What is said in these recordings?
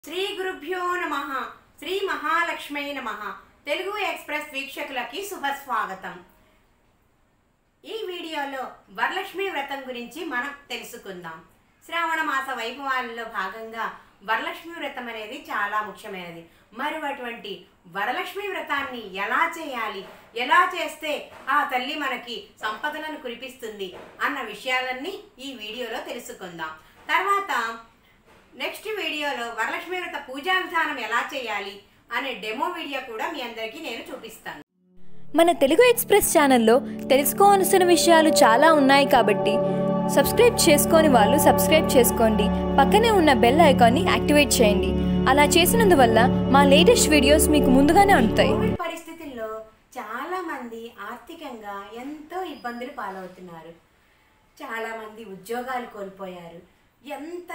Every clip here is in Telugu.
శ్రీ గురుభ్యో నమ శ్రీ మహాలక్ష్మీ నమ తెలుగు ఎక్స్ప్రెస్ వీక్షకులకి శుభస్వాగతం ఈ వీడియోలో వరలక్ష్మి వ్రతం గురించి మనం తెలుసుకుందాం శ్రావణ మాస వైభవాలలో భాగంగా వరలక్ష్మి వ్రతం అనేది చాలా ముఖ్యమైనది మరి అటువంటి వరలక్ష్మి వ్రతాన్ని ఎలా చేయాలి ఎలా చేస్తే ఆ తల్లి మనకి సంపదలను కురిపిస్తుంది అన్న విషయాలన్నీ ఈ వీడియోలో తెలుసుకుందాం తర్వాత నెక్స్ట్ వీడియోలో వరలక్ష్మి వ్రత పూజా విధానం ఎలా చేయాలి అనే డెమో వీడియో కూడా మీ అందరికీ నేను చూపిస్తాను మన తెలుగు ఎక్స్ప్రెస్ ఛానల్లో తెలుసుకోవాల్సిన విషయాలు చాలా ఉన్నాయి కాబట్టి సబ్స్క్రైబ్ చేసుకోని వాళ్ళు సబ్స్క్రైబ్ చేసుకోండి పక్కనే ఉన్న బెల్ ఐకాన్ని యాక్టివేట్ చేయండి అలా చేసినందువల్ల మా లేటెస్ట్ వీడియోస్ మీకు ముందుగానే అందుతాయి కోవిడ్ పరిస్థితుల్లో చాలా మంది ఆర్థికంగా ఎంతో ఇబ్బందులు పాలవుతున్నారు చాలా మంది ఉద్యోగాలు కోల్పోయారు ఎంత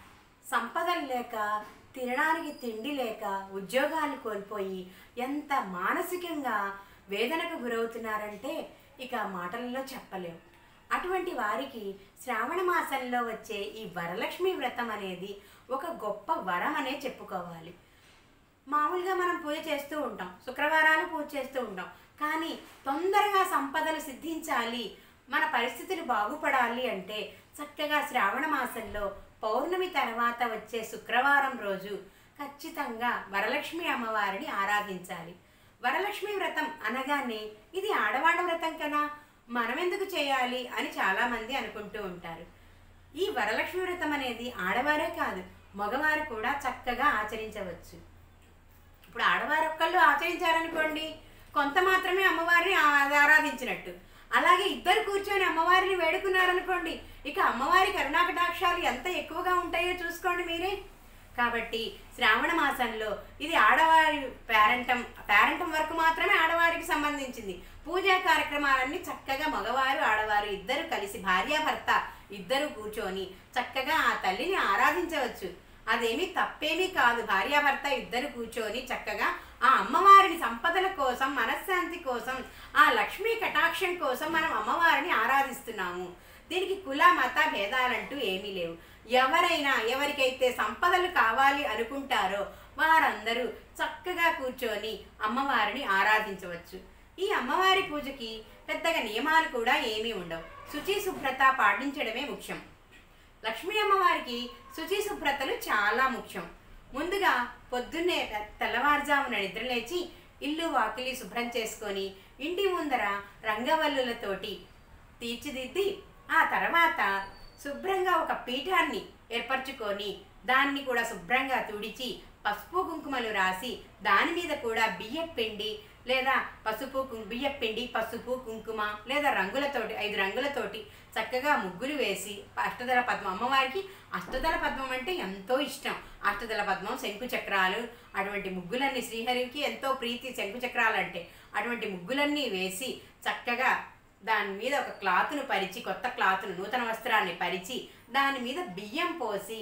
సంపదలు లేక తినడానికి తిండి లేక ఉద్యోగాలు కోల్పోయి ఎంత మానసికంగా వేదనకు గురవుతున్నారంటే ఇక మాటలలో చెప్పలేం అటువంటి వారికి శ్రావణ మాసంలో వచ్చే ఈ వరలక్ష్మి వ్రతం అనేది ఒక గొప్ప వరం అనే చెప్పుకోవాలి మామూలుగా మనం పూజ చేస్తూ ఉంటాం శుక్రవారాలు పూజ చేస్తూ ఉంటాం కానీ తొందరగా సంపదలు సిద్ధించాలి మన పరిస్థితులు బాగుపడాలి అంటే చక్కగా శ్రావణ మాసంలో పౌర్ణమి తర్వాత వచ్చే శుక్రవారం రోజు ఖచ్చితంగా వరలక్ష్మి అమ్మవారిని ఆరాధించాలి వరలక్ష్మి వ్రతం అనగానే ఇది ఆడవాళ్ళ వ్రతం కదా మనం ఎందుకు చేయాలి అని చాలామంది అనుకుంటూ ఉంటారు ఈ వరలక్ష్మి వ్రతం అనేది ఆడవారే కాదు మగవారు కూడా చక్కగా ఆచరించవచ్చు ఇప్పుడు ఆడవారు ఒక్కళ్ళు ఆచరించారనుకోండి కొంత మాత్రమే అమ్మవారిని ఆ- ఆరాధించినట్టు అలాగే ఇద్దరు కూర్చొని అమ్మవారిని వేడుకున్నారనుకోండి ఇక అమ్మవారి కరుణాకటాక్షాలు ఎంత ఎక్కువగా ఉంటాయో చూసుకోండి మీరే కాబట్టి శ్రావణ మాసంలో ఇది ఆడవారి పేరంటం పేరంటం వరకు మాత్రమే ఆడవారికి సంబంధించింది పూజా కార్యక్రమాలన్నీ చక్కగా మగవారు ఆడవారు ఇద్దరు కలిసి భార్యాభర్త ఇద్దరు కూర్చొని చక్కగా ఆ తల్లిని ఆరాధించవచ్చు అదేమీ తప్పేమీ కాదు భార్యాభర్త ఇద్దరు కూర్చొని చక్కగా ఆ అమ్మవారిని సంపదల కోసం మనశ్శాంతి కోసం ఆ లక్ష్మీ కటాక్షం కోసం మనం అమ్మవారిని ఆరాధిస్తున్నాము దీనికి కుల మత భేదాలంటూ ఏమీ లేవు ఎవరైనా ఎవరికైతే సంపదలు కావాలి అనుకుంటారో వారందరూ చక్కగా కూర్చొని అమ్మవారిని ఆరాధించవచ్చు ఈ అమ్మవారి పూజకి పెద్దగా నియమాలు కూడా ఏమీ ఉండవు శుచి శుభ్రత పాటించడమే ముఖ్యం లక్ష్మీ అమ్మవారికి శుచి శుభ్రతలు చాలా ముఖ్యం ముందుగా పొద్దున్నే తె- తెల్లవారుజామున నిద్రలేచి ఇల్లు వాకిలి శుభ్రం చేసుకొని ఇంటి ముందర రంగవల్లులతోటి తీర్చిదిద్ది ఆ తర్వాత శుభ్రంగా ఒక పీఠాన్ని ఏర్పరచుకొని దాన్ని కూడా శుభ్రంగా తుడిచి పసుపు కుంకుమలు రాసి దాని మీద కూడా బియ్యం పిండి లేదా పసుపు కుం- బియ్యం పిండి పసుపు కుంకుమ లేదా రంగులతోటి ఐదు రంగులతోటి చక్కగా ముగ్గులు వేసి అష్టదళ పద్మం అమ్మవారికి అష్టదళ పద్మం అంటే ఎంతో ఇష్టం అష్టదళ పద్మం శంకు చక్రాలు అటువంటి ముగ్గులన్నీ శ్రీహరికి ఎంతో ప్రీతి శంకు చక్రాలు అంటే అటువంటి ముగ్గులన్నీ వేసి చక్కగా దాని మీద ఒక క్లాత్ను పరిచి కొత్త క్లాత్ను నూతన వస్త్రాన్ని పరిచి దాని మీద బియ్యం పోసి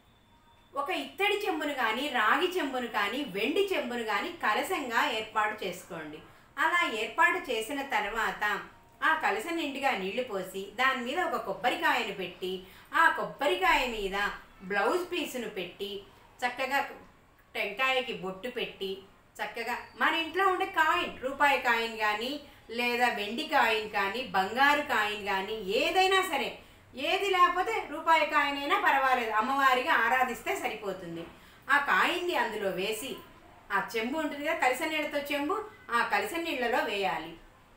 ఒక ఇత్తడి చెంబును కానీ రాగి చెంబును కానీ వెండి చెంబును కానీ కలశంగా ఏర్పాటు చేసుకోండి అలా ఏర్పాటు చేసిన తర్వాత ఆ కలశ నిండుగా నీళ్లు పోసి దాని మీద ఒక కొబ్బరికాయను పెట్టి ఆ కొబ్బరికాయ మీద బ్లౌజ్ పీసును పెట్టి చక్కగా టెంకాయకి బొట్టు పెట్టి చక్కగా మన ఇంట్లో ఉండే కాయిన్ రూపాయి కాయిన్ కానీ లేదా వెండి కాయిన్ కానీ బంగారు కాయిన్ కానీ ఏదైనా సరే ఏది లేకపోతే రూపాయి కాయిన్ అయినా పర్వాలేదు అమ్మవారిగా ఆరాధిస్తే సరిపోతుంది ఆ కాయిన్ని అందులో వేసి ఆ చెంబు ఉంటుంది కదా కలిస నీళ్ళతో చెంబు ఆ కలిస నీళ్ళలో వేయాలి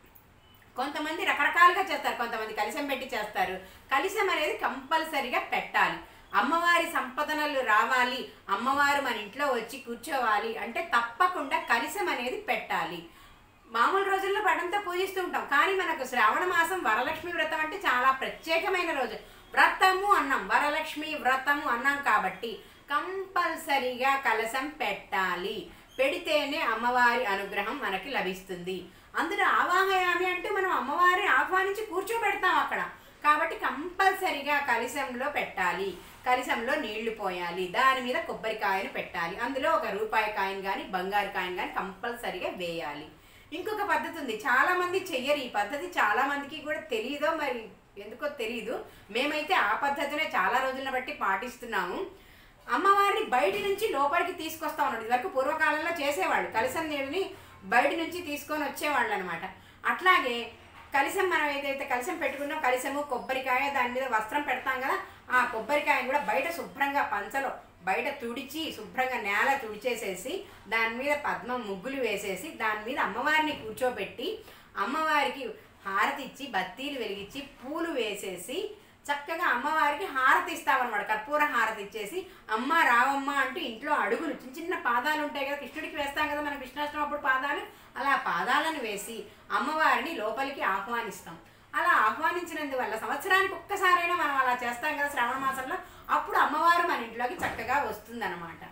కొంతమంది రకరకాలుగా చేస్తారు కొంతమంది కలిసం పెట్టి చేస్తారు కలిసం అనేది కంపల్సరిగా పెట్టాలి అమ్మవారి సంపదనలు రావాలి అమ్మవారు మన ఇంట్లో వచ్చి కూర్చోవాలి అంటే తప్పకుండా కలిసం అనేది పెట్టాలి మామూలు రోజుల్లో పడంతో పూజిస్తూ ఉంటాం కానీ మనకు శ్రావణ మాసం వరలక్ష్మి వ్రతం అంటే చాలా ప్రత్యేకమైన రోజు వ్రతము అన్నాం వరలక్ష్మి వ్రతము అన్నాం కాబట్టి కంపల్సరిగా కలసం పెట్టాలి పెడితేనే అమ్మవారి అనుగ్రహం మనకి లభిస్తుంది అందులో ఆవాహయామి అంటే మనం అమ్మవారిని ఆహ్వానించి కూర్చోబెడతాం అక్కడ కాబట్టి కంపల్సరిగా కలశంలో పెట్టాలి కలశంలో నీళ్లు పోయాలి దాని మీద కొబ్బరికాయను పెట్టాలి అందులో ఒక రూపాయి కాయిన్ కానీ బంగారు కాయిన్ కానీ కంపల్సరిగా వేయాలి ఇంకొక పద్ధతి ఉంది చాలా మంది చెయ్యరు ఈ పద్ధతి చాలా మందికి కూడా తెలియదో మరి ఎందుకో తెలియదు మేమైతే ఆ పద్ధతినే చాలా రోజులను బట్టి పాటిస్తున్నాము అమ్మవారిని బయట నుంచి లోపలికి తీసుకొస్తా ఉన్నాడు ఇదివరకు పూర్వకాలంలో చేసేవాళ్ళు కలిసం నీళ్ళని బయట నుంచి తీసుకొని వచ్చేవాళ్ళు అనమాట అట్లాగే కలిసం మనం ఏదైతే కలిసం పెట్టుకున్నాం కలిసము కొబ్బరికాయ దాని మీద వస్త్రం పెడతాం కదా ఆ కొబ్బరికాయని కూడా బయట శుభ్రంగా పంచలో బయట తుడిచి శుభ్రంగా నేల తుడిచేసేసి దాని మీద పద్మం ముగ్గులు వేసేసి దాని మీద అమ్మవారిని కూర్చోబెట్టి అమ్మవారికి హారతి ఇచ్చి బత్తీలు వెలిగించి పూలు వేసేసి చక్కగా అమ్మవారికి హారతి ఇస్తామన్నమాట కర్పూర హారతి ఇచ్చేసి అమ్మ రావమ్మ అంటూ ఇంట్లో అడుగులు చిన్న చిన్న పాదాలు ఉంటాయి కదా కృష్ణుడికి వేస్తాం కదా మనం కృష్ణాష్టమి అప్పుడు పాదాలు అలా పాదాలను వేసి అమ్మవారిని లోపలికి ఆహ్వానిస్తాం అలా ఆహ్వానించినందువల్ల సంవత్సరానికి ఒక్కసారైనా మనం అలా చేస్తాం కదా శ్రావణ మాసంలో అప్పుడు అమ్మవారు మన ఇంట్లోకి చక్కగా వస్తుందన్నమాట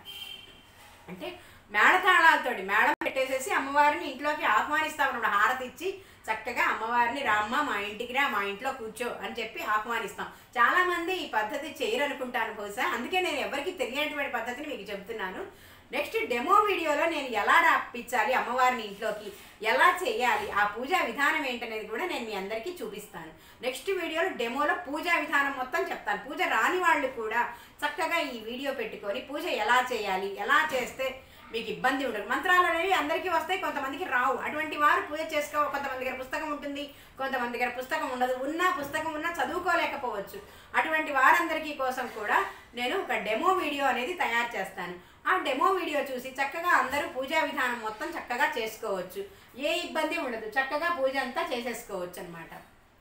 అంటే మేళతాళాలతోటి మేళం పెట్టేసేసి అమ్మవారిని ఇంట్లోకి ఆహ్వానిస్తాం అన్నమాట హారతి ఇచ్చి చక్కగా అమ్మవారిని రామ్మ మా ఇంటికి రా మా ఇంట్లో కూర్చో అని చెప్పి ఆహ్వానిస్తాం చాలా మంది ఈ పద్ధతి చేయరు అనుకుంటాను బహుశా అందుకే నేను ఎవరికి తెలియనటువంటి పద్ధతిని మీకు చెప్తున్నాను నెక్స్ట్ డెమో వీడియోలో నేను ఎలా రప్పించాలి అమ్మవారిని ఇంట్లోకి ఎలా చేయాలి ఆ పూజా విధానం ఏంటనేది కూడా నేను మీ అందరికీ చూపిస్తాను నెక్స్ట్ వీడియోలో డెమోలో పూజా విధానం మొత్తం చెప్తాను పూజ రాని వాళ్ళు కూడా చక్కగా ఈ వీడియో పెట్టుకొని పూజ ఎలా చేయాలి ఎలా చేస్తే మీకు ఇబ్బంది ఉండదు మంత్రాలు అనేవి అందరికీ వస్తాయి కొంతమందికి రావు అటువంటి వారు పూజ చేసుకో కొంతమంది దగ్గర పుస్తకం ఉంటుంది కొంతమంది దగ్గర పుస్తకం ఉండదు ఉన్నా పుస్తకం ఉన్నా చదువుకోలేకపోవచ్చు అటువంటి వారందరికీ కోసం కూడా నేను ఒక డెమో వీడియో అనేది తయారు చేస్తాను ఆ డెమో వీడియో చూసి చక్కగా అందరూ పూజా విధానం మొత్తం చక్కగా చేసుకోవచ్చు ఏ ఇబ్బంది ఉండదు చక్కగా పూజ అంతా చేసేసుకోవచ్చు అనమాట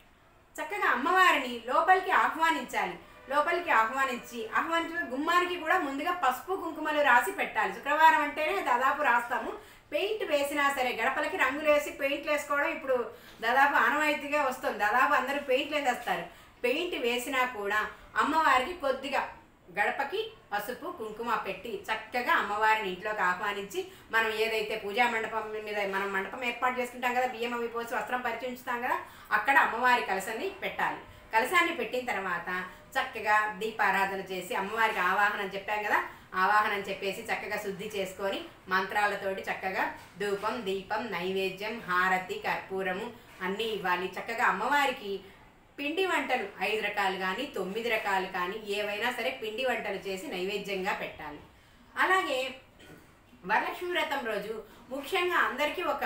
చక్కగా అమ్మవారిని లోపలికి ఆహ్వానించాలి లోపలికి ఆహ్వానించి ఆహ్వానించిన గుమ్మానికి కూడా ముందుగా పసుపు కుంకుమలు రాసి పెట్టాలి శుక్రవారం అంటేనే దాదాపు రాస్తాము పెయింట్ వేసినా సరే గడపలకి రంగులు వేసి పెయింట్లు వేసుకోవడం ఇప్పుడు దాదాపు ఆనవాయితీగా వస్తుంది దాదాపు అందరూ పెయింట్లు వేసేస్తారు పెయింట్ వేసినా కూడా అమ్మవారికి కొద్దిగా గడపకి పసుపు కుంకుమ పెట్టి చక్కగా అమ్మవారిని ఇంట్లోకి ఆహ్వానించి మనం ఏదైతే పూజా మండపం మీద మనం మండపం ఏర్పాటు చేసుకుంటాం కదా బియ్యం అవి పోసి వస్త్రం పరిచి ఉంచుతాం కదా అక్కడ అమ్మవారి కలశాన్ని పెట్టాలి కలశాన్ని పెట్టిన తర్వాత చక్కగా దీపారాధన చేసి అమ్మవారికి ఆవాహనం చెప్పాం కదా ఆవాహనం చెప్పేసి చక్కగా శుద్ధి చేసుకొని మంత్రాలతోటి చక్కగా ధూపం దీపం నైవేద్యం హారతి కర్పూరము అన్నీ ఇవ్వాలి చక్కగా అమ్మవారికి పిండి వంటలు ఐదు రకాలు కానీ తొమ్మిది రకాలు కానీ ఏవైనా సరే పిండి వంటలు చేసి నైవేద్యంగా పెట్టాలి అలాగే వరలక్ష్మి వ్రతం రోజు ముఖ్యంగా అందరికీ ఒక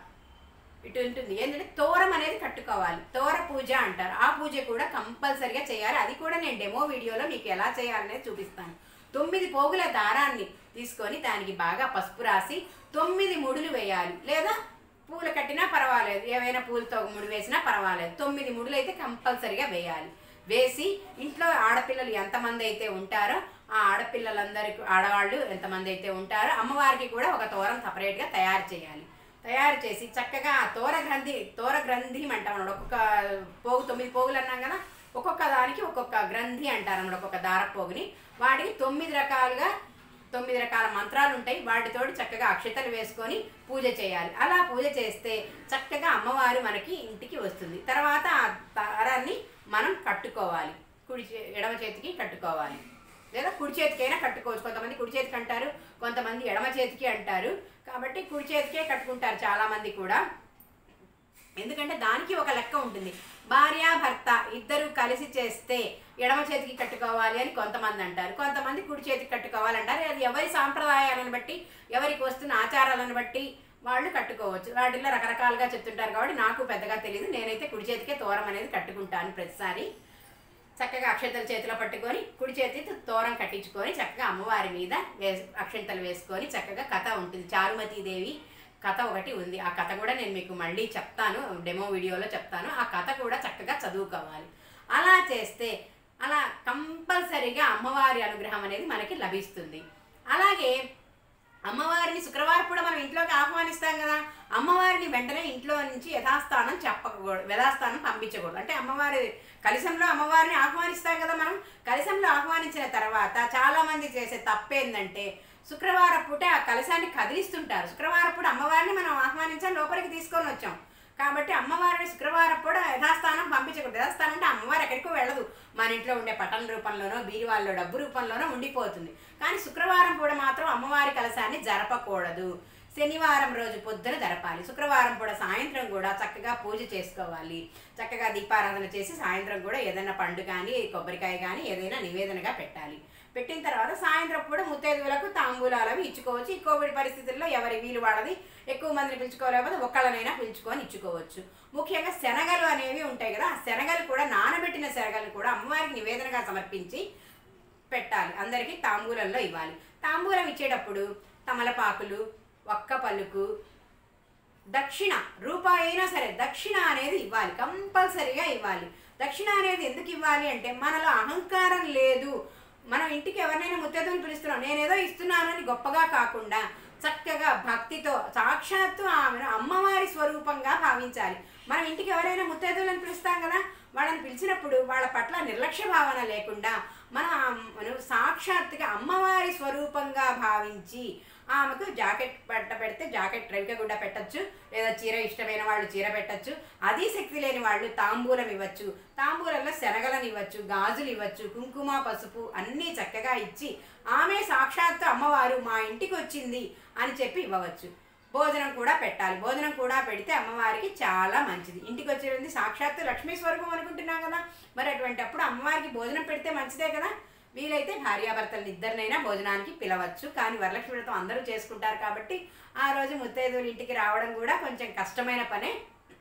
ఇటు ఉంటుంది ఏంటంటే తోరం అనేది కట్టుకోవాలి తోర పూజ అంటారు ఆ పూజ కూడా కంపల్సరిగా చేయాలి అది కూడా నేను డెమో వీడియోలో మీకు ఎలా చేయాలనేది చూపిస్తాను తొమ్మిది పోగుల దారాన్ని తీసుకొని దానికి బాగా పసుపు రాసి తొమ్మిది ముడులు వేయాలి లేదా పూలు కట్టినా పర్వాలేదు ఏవైనా పూలతో ఒక ముడి వేసినా పర్వాలేదు తొమ్మిది ముడులు అయితే కంపల్సరిగా వేయాలి వేసి ఇంట్లో ఆడపిల్లలు ఎంతమంది అయితే ఉంటారో ఆ ఆడపిల్లలందరికీ ఆడవాళ్ళు ఎంతమంది అయితే ఉంటారో అమ్మవారికి కూడా ఒక తోరం సపరేట్గా తయారు చేయాలి తయారు చేసి చక్కగా ఆ తోర గ్రంథి తోర గ్రంథి అంటాం అన్నమాట ఒక్కొక్క పోగు తొమ్మిది పోగులు అన్నాం కదా ఒక్కొక్క దానికి ఒక్కొక్క గ్రంథి అంటారు అన్నమాట ఒక్కొక్క దార పోగుని వాటికి తొమ్మిది రకాలుగా తొమ్మిది రకాల మంత్రాలు ఉంటాయి వాటితోటి చక్కగా అక్షతలు వేసుకొని పూజ చేయాలి అలా పూజ చేస్తే చక్కగా అమ్మవారు మనకి ఇంటికి వస్తుంది తర్వాత ఆ దారాన్ని మనం కట్టుకోవాలి కుడి చే ఎడమ చేతికి కట్టుకోవాలి లేదా కుడి చేతికైనా కట్టుకోవచ్చు కొంతమంది కుడి చేతికి అంటారు కొంతమంది ఎడమ చేతికి అంటారు కాబట్టి కుడి చేతికే కట్టుకుంటారు చాలామంది కూడా ఎందుకంటే దానికి ఒక లెక్క ఉంటుంది భార్య భర్త ఇద్దరు కలిసి చేస్తే ఎడమ చేతికి కట్టుకోవాలి అని కొంతమంది అంటారు కొంతమంది కుడి చేతికి కట్టుకోవాలంటారు అది ఎవరి సాంప్రదాయాలను బట్టి ఎవరికి వస్తున్న ఆచారాలను బట్టి వాళ్ళు కట్టుకోవచ్చు వాటిల్లో రకరకాలుగా చెప్తుంటారు కాబట్టి నాకు పెద్దగా తెలియదు నేనైతే కుడి చేతికే తోరం అనేది కట్టుకుంటాను ప్రతిసారి చక్కగా అక్షంతలు చేతిలో పట్టుకొని కుడి చేతి తోరం కట్టించుకొని చక్కగా అమ్మవారి మీద వే అక్షంతలు వేసుకొని చక్కగా కథ ఉంటుంది చారుమతీదేవి కథ ఒకటి ఉంది ఆ కథ కూడా నేను మీకు మళ్ళీ చెప్తాను డెమో వీడియోలో చెప్తాను ఆ కథ కూడా చక్కగా చదువుకోవాలి అలా చేస్తే అలా కంపల్సరీగా అమ్మవారి అనుగ్రహం అనేది మనకి లభిస్తుంది అలాగే అమ్మవారిని శుక్రవారం కూడా మనం ఇంట్లోకి ఆహ్వానిస్తాం కదా అమ్మవారిని వెంటనే ఇంట్లో నుంచి యథాస్థానం చెప్పకూడదు యథాస్థానం పంపించకూడదు అంటే అమ్మవారి కలిసంలో అమ్మవారిని ఆహ్వానిస్తాం కదా మనం కలిసంలో ఆహ్వానించిన తర్వాత చాలా మంది చేసే తప్పేందంటే శుక్రవారం పూట ఆ కలశాన్ని కదిలిస్తుంటారు శుక్రవారం పూట అమ్మవారిని మనం ఆహ్వానించాం లోపలికి తీసుకొని వచ్చాం కాబట్టి అమ్మవారిని శుక్రవారం కూడా యథాస్థానం పంపించకూడదు యథాస్థానం అంటే అమ్మవారు ఎక్కడికో వెళ్ళదు మన ఇంట్లో ఉండే పటం రూపంలోనో బీరువాల్లో డబ్బు రూపంలోనో ఉండిపోతుంది కానీ శుక్రవారం కూడా మాత్రం అమ్మవారి కలశాన్ని జరపకూడదు శనివారం రోజు పొద్దున జరపాలి శుక్రవారం కూడా సాయంత్రం కూడా చక్కగా పూజ చేసుకోవాలి చక్కగా దీపారాధన చేసి సాయంత్రం కూడా ఏదైనా పండు కానీ కొబ్బరికాయ కానీ ఏదైనా నివేదనగా పెట్టాలి పెట్టిన తర్వాత సాయంత్రం పూట ముత్తైదువులకు తాంబూలాలు అవి ఇచ్చుకోవచ్చు ఈ కోవిడ్ పరిస్థితుల్లో ఎవరి వీలు వాళ్ళది ఎక్కువ మందిని పిలుచుకోలేకపోతే ఒక్కళ్ళనైనా పిలుచుకొని ఇచ్చుకోవచ్చు ముఖ్యంగా శనగలు అనేవి ఉంటాయి కదా ఆ శనగలు కూడా నానబెట్టిన శనగలు కూడా అమ్మవారికి నివేదనగా సమర్పించి పెట్టాలి అందరికీ తాంబూలంలో ఇవ్వాలి తాంబూలం ఇచ్చేటప్పుడు తమలపాకులు ఒక్క పలుకు దక్షిణ రూపాయి అయినా సరే దక్షిణ అనేది ఇవ్వాలి కంపల్సరీగా ఇవ్వాలి దక్షిణ అనేది ఎందుకు ఇవ్వాలి అంటే మనలో అహంకారం లేదు మనం ఇంటికి ఎవరినైనా ముత్తైదువుని పిలుస్తున్నాం నేనేదో ఇస్తున్నాను అని గొప్పగా కాకుండా చక్కగా భక్తితో సాక్షాత్తు ఆమెను అమ్మవారి స్వరూపంగా భావించాలి మనం ఇంటికి ఎవరైనా ముత్తైదువులను పిలుస్తాం కదా వాళ్ళని పిలిచినప్పుడు వాళ్ళ పట్ల నిర్లక్ష్య భావన లేకుండా మనం ఆమెను సాక్షాత్తుగా అమ్మవారి స్వరూపంగా భావించి ఆమెకు జాకెట్ పెట్ట పెడితే జాకెట్ రైక గుడ్డ పెట్టచ్చు లేదా చీర ఇష్టమైన వాళ్ళు చీర పెట్టచ్చు అది శక్తి లేని వాళ్ళు తాంబూలం ఇవ్వచ్చు తాంబూలంలో శనగలను ఇవ్వచ్చు గాజులు ఇవ్వచ్చు కుంకుమ పసుపు అన్నీ చక్కగా ఇచ్చి ఆమె సాక్షాత్తు అమ్మవారు మా ఇంటికి వచ్చింది అని చెప్పి ఇవ్వవచ్చు భోజనం కూడా పెట్టాలి భోజనం కూడా పెడితే అమ్మవారికి చాలా మంచిది ఇంటికి వచ్చేది సాక్షాత్తు లక్ష్మీ స్వరూపం అనుకుంటున్నాం కదా మరి అటువంటి అప్పుడు అమ్మవారికి భోజనం పెడితే మంచిదే కదా వీలైతే భార్యాభర్తలను ఇద్దరినైనా భోజనానికి పిలవచ్చు కానీ వరలక్ష్మి వ్రతం అందరూ చేసుకుంటారు కాబట్టి ఆ రోజు ముత్తైదువులు ఇంటికి రావడం కూడా కొంచెం కష్టమైన పనే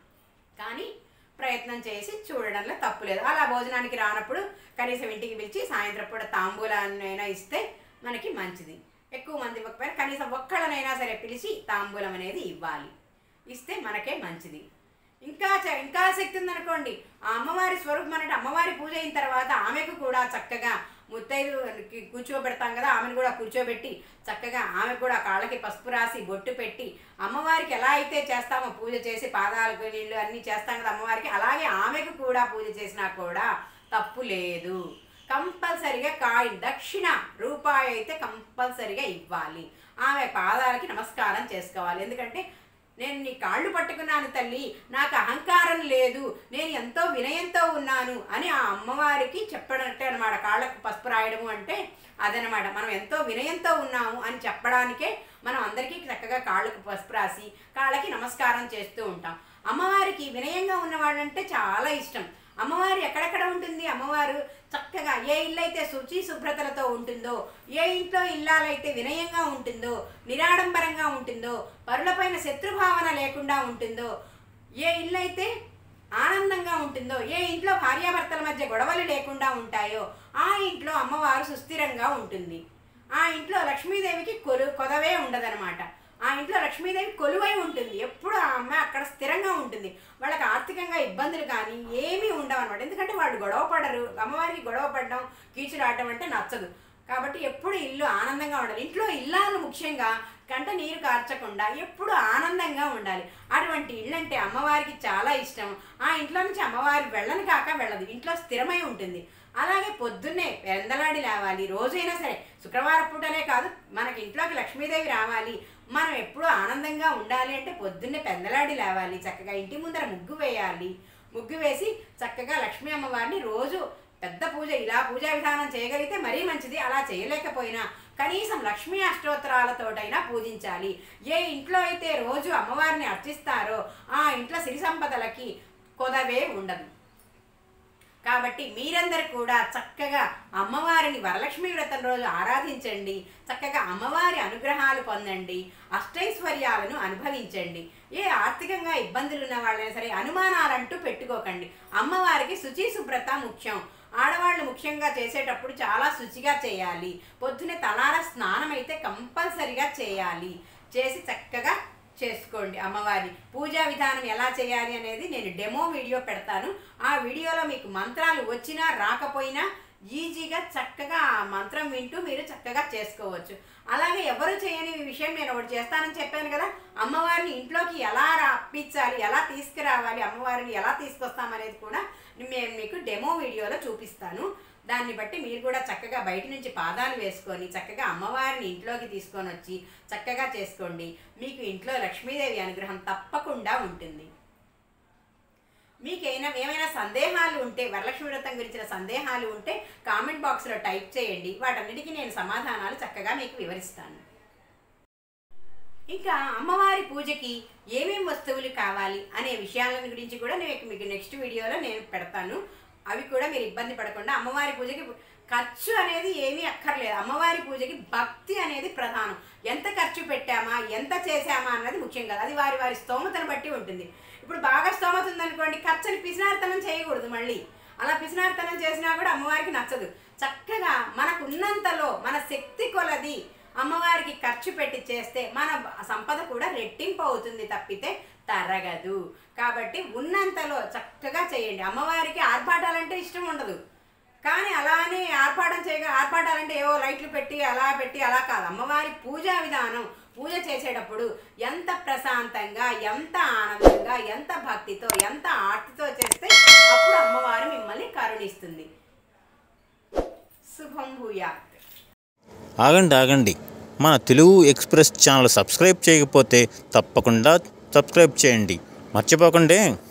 కానీ ప్రయత్నం చేసి చూడడంలో తప్పులేదు అలా భోజనానికి రానప్పుడు కనీసం ఇంటికి పిలిచి సాయంత్రం పూట తాంబూలాన్నైనా ఇస్తే మనకి మంచిది ఎక్కువ మంది ఇవ్వకపోయినా కనీసం ఒక్కళ్ళనైనా సరే పిలిచి తాంబూలం అనేది ఇవ్వాలి ఇస్తే మనకే మంచిది ఇంకా చ- ఇంకా శక్తి ఉందనుకోండి ఆ అమ్మవారి స్వరూపం అంటే అమ్మవారి పూజ అయిన తర్వాత ఆమెకు కూడా చక్కగా ముత్తైదుకి కూర్చోబెడతాం కదా ఆమెను కూడా కూర్చోబెట్టి చక్కగా ఆమె కూడా కాళ్ళకి పసుపు రాసి బొట్టు పెట్టి అమ్మవారికి ఎలా అయితే చేస్తామో పూజ చేసి పాదాలకు నీళ్ళు అన్నీ చేస్తాం కదా అమ్మవారికి అలాగే ఆమెకు కూడా పూజ చేసినా కూడా తప్పు లేదు కంపల్సరిగా కాయిన్ దక్షిణ రూపాయి అయితే కంపల్సరిగా ఇవ్వాలి ఆమె పాదాలకి నమస్కారం చేసుకోవాలి ఎందుకంటే నేను నీ కాళ్ళు పట్టుకున్నాను తల్లి నాకు అహంకారం లేదు నేను ఎంతో వినయంతో ఉన్నాను అని ఆ అమ్మవారికి చెప్పడంటే అనమాట కాళ్ళకు పసుపు రాయడము అంటే అదనమాట మనం ఎంతో వినయంతో ఉన్నాము అని చెప్పడానికే మనం అందరికీ చక్కగా కాళ్ళకు పసుపు రాసి కాళ్ళకి నమస్కారం చేస్తూ ఉంటాం అమ్మవారికి వినయంగా ఉన్నవాళ్ళంటే చాలా ఇష్టం అమ్మవారు ఎక్కడెక్కడ ఉంటుంది అమ్మవారు చక్కగా ఏ ఇల్లు అయితే శుచి శుభ్రతలతో ఉంటుందో ఏ ఇంట్లో ఇల్లాలైతే వినయంగా ఉంటుందో నిరాడంబరంగా ఉంటుందో పరులపైన శత్రుభావన లేకుండా ఉంటుందో ఏ ఇల్లు అయితే ఆనందంగా ఉంటుందో ఏ ఇంట్లో భార్యాభర్తల మధ్య గొడవలు లేకుండా ఉంటాయో ఆ ఇంట్లో అమ్మవారు సుస్థిరంగా ఉంటుంది ఆ ఇంట్లో లక్ష్మీదేవికి కొలు కొదవే ఉండదనమాట ఆ ఇంట్లో లక్ష్మీదేవి కొలువై ఉంటుంది ఎప్పుడు ఆ అమ్మాయి అక్కడ స్థిరంగా ఉంటుంది వాళ్ళకి ఆర్థికంగా ఇబ్బందులు కానీ ఏమీ ఉండవు అనమాట ఎందుకంటే వాళ్ళు గొడవ పడరు అమ్మవారికి గొడవ పడడం కీచులాడటం అంటే నచ్చదు కాబట్టి ఎప్పుడు ఇల్లు ఆనందంగా ఉండాలి ఇంట్లో ఇల్లాలు ముఖ్యంగా కంట నీరు కార్చకుండా ఎప్పుడు ఆనందంగా ఉండాలి అటువంటి ఇల్లు అంటే అమ్మవారికి చాలా ఇష్టం ఆ ఇంట్లో నుంచి అమ్మవారి వెళ్ళని కాక వెళ్ళదు ఇంట్లో స్థిరమై ఉంటుంది అలాగే పొద్దున్నే పెందలాడి లేవాలి రోజైనా సరే శుక్రవారం పూటనే కాదు మనకి ఇంట్లోకి లక్ష్మీదేవి రావాలి మనం ఎప్పుడూ ఆనందంగా ఉండాలి అంటే పొద్దున్నే పెందలాడి లేవాలి చక్కగా ఇంటి ముందర ముగ్గు వేయాలి ముగ్గు వేసి చక్కగా లక్ష్మీ అమ్మవారిని రోజు పెద్ద పూజ ఇలా పూజా విధానం చేయగలిగితే మరీ మంచిది అలా చేయలేకపోయినా కనీసం లక్ష్మీ అష్టోత్తరాలతోటైనా పూజించాలి ఏ ఇంట్లో అయితే రోజు అమ్మవారిని అర్చిస్తారో ఆ ఇంట్లో సిరి సంపదలకి కొదవే ఉండదు కాబట్టి మీరందరూ కూడా చక్కగా అమ్మవారిని వరలక్ష్మి వ్రతం రోజు ఆరాధించండి చక్కగా అమ్మవారి అనుగ్రహాలు పొందండి అష్టైశ్వర్యాలను అనుభవించండి ఏ ఆర్థికంగా ఇబ్బందులు ఉన్న వాళ్ళైనా సరే అనుమానాలంటూ పెట్టుకోకండి అమ్మవారికి శుచి శుభ్రత ముఖ్యం ఆడవాళ్ళు ముఖ్యంగా చేసేటప్పుడు చాలా శుచిగా చేయాలి పొద్దునే తలార స్నానం అయితే కంపల్సరిగా చేయాలి చేసి చక్కగా చేసుకోండి అమ్మవారి పూజా విధానం ఎలా చేయాలి అనేది నేను డెమో వీడియో పెడతాను ఆ వీడియోలో మీకు మంత్రాలు వచ్చినా రాకపోయినా ఈజీగా చక్కగా ఆ మంత్రం వింటూ మీరు చక్కగా చేసుకోవచ్చు అలాగే ఎవరు చేయని విషయం నేను ఒకటి చేస్తానని చెప్పాను కదా అమ్మవారిని ఇంట్లోకి ఎలా రప్పించాలి ఎలా తీసుకురావాలి అమ్మవారిని ఎలా తీసుకొస్తామనేది కూడా నేను మీకు డెమో వీడియోలో చూపిస్తాను దాన్ని బట్టి మీరు కూడా చక్కగా బయట నుంచి పాదాలు వేసుకొని చక్కగా అమ్మవారిని ఇంట్లోకి తీసుకొని వచ్చి చక్కగా చేసుకోండి మీకు ఇంట్లో లక్ష్మీదేవి అనుగ్రహం తప్పకుండా ఉంటుంది మీకైనా ఏమైనా సందేహాలు ఉంటే వరలక్ష్మి వ్రతం గురించిన సందేహాలు ఉంటే కామెంట్ బాక్స్లో టైప్ చేయండి వాటన్నిటికీ నేను సమాధానాలు చక్కగా మీకు వివరిస్తాను ఇంకా అమ్మవారి పూజకి ఏమేం వస్తువులు కావాలి అనే విషయాలను గురించి కూడా నేను మీకు నెక్స్ట్ వీడియోలో నేను పెడతాను అవి కూడా మీరు ఇబ్బంది పడకుండా అమ్మవారి పూజకి ఖర్చు అనేది ఏమీ అక్కర్లేదు అమ్మవారి పూజకి భక్తి అనేది ప్రధానం ఎంత ఖర్చు పెట్టామా ఎంత చేశామా అన్నది ముఖ్యం కాదు అది వారి వారి స్తోమతను బట్టి ఉంటుంది ఇప్పుడు బాగా స్తోమత ఉందనుకోండి ఖర్చుని పిసినారితనం చేయకూడదు మళ్ళీ అలా పిసినారితనం చేసినా కూడా అమ్మవారికి నచ్చదు చక్కగా మనకు ఉన్నంతలో మన శక్తి కొలది అమ్మవారికి ఖర్చు పెట్టి చేస్తే మన బ- సంపద కూడా రెట్టింపు అవుతుంది తప్పితే తరగదు కాబట్టి ఉన్నంతలో చక్కగా చేయండి అమ్మవారికి ఆర్భాటాలంటే ఇష్టం ఉండదు కానీ అలానే ఆర్పాటం చేయగా ఆర్పాటాలంటే ఏవో లైట్లు పెట్టి అలా పెట్టి అలా కాదు అమ్మవారి పూజా విధానం పూజ చేసేటప్పుడు ఎంత ప్రశాంతంగా ఎంత ఆనందంగా ఎంత భక్తితో ఎంత ఆర్తితో చేస్తే అప్పుడు అమ్మవారు మిమ్మల్ని కరుణిస్తుంది శుభం భూయాత్ ఆగండి ఆగండి మన తెలుగు ఎక్స్ప్రెస్ ఛానల్ సబ్స్క్రైబ్ చేయకపోతే తప్పకుండా సబ్స్క్రైబ్ చేయండి మర్చిపోకండి